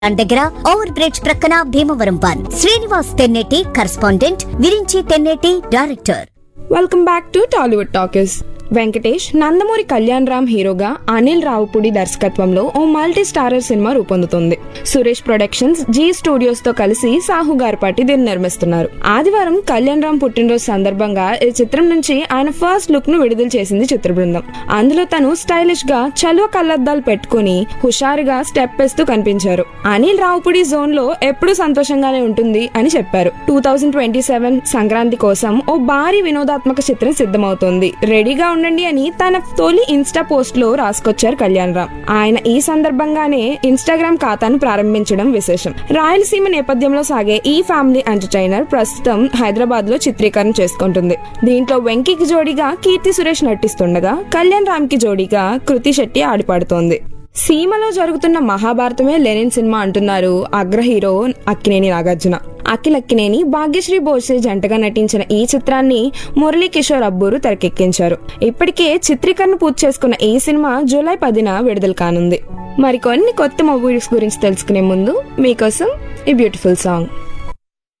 దాని దగ్గర over bridge ప్రక్కన Bhimavaram one Srinivas Tenneti correspondent Virinchi Tenneti director welcome back to Tollywood talkies Venkatesh Nandamuri Kalyan Ram హీరోగా అనిల్ రావుపూడి దర్శకత్వంలో ఓ మల్టీ స్టారర్ సినిమా రూపొందుతుంది సురేష్ ప్రొడక్షన్స్ జీ స్టూడియోస్ తో కలిసి సాహు గారిపాటి దీన్ని నిర్మిస్తున్నారు ఆదివారం కళ్యాణ్ రామ్ పుట్టినరోజు సందర్భంగా ఈ చిత్రం నుంచి ఆయన ఫస్ట్ లుక్ ను విడుదల చేసింది చిత్ర బృందం అందులో తను స్టైలిష్ గా చలువ కళ్ళద్దాలు పెట్టుకుని హుషారుగా స్టెప్ వేస్తూ కనిపించారు అనిల్ రావుపూడి జోన్ లో ఎప్పుడూ సంతోషంగానే ఉంటుంది అని చెప్పారు two thousand twenty seven Sankranti కోసం ఓ భారీ వినోదాత్మక చిత్రం సిద్ధమవుతోంది రెడీగా ఉండండి అని తన తొలి ఇన్స్టా పోస్ట్ లో రాసుకొచ్చారు కళ్యాణ్ రామ్ ఆయన ఈ సందర్భంగానే ఇన్స్టాగ్రామ్ ఖాతాను ప్రారంభించడం విశేషం రాయలసీమ నేపథ్యంలో సాగే ఈ ఫ్యామిలీ ఎంటర్టైనర్ ప్రస్తుతం హైదరాబాద్ లో చిత్రీకరణ చేసుకుంటుంది దీంట్లో వెంకీకి జోడీగా కీర్తి సురేష్ నటిస్తుండగా కళ్యాణ్ రామ్ కి జోడీగా కృతి శెట్టి ఆడిపాడుతోంది సీమలో జరుగుతున్న మహాభారతమే లెనిన్ సినిమా అంటున్నారు అగ్ర హీరో అక్కినేని నాగార్జున అఖిల్ అక్కినేని భాగ్యశ్రీ బోసే జంటగా నటించిన ఈ చిత్రాన్ని మురళీ కిషోర్ అబ్బూరు తెరకెక్కించారు ఇప్పటికే చిత్రీకరణ పూర్తి చేసుకున్న ఈ సినిమా జూలై పదిన విడుదల కానుంది మరికొన్ని కొత్త మూవీస్ గురించి తెలుసుకునే ముందు మీకోసం ఈ బ్యూటిఫుల్ సాంగ్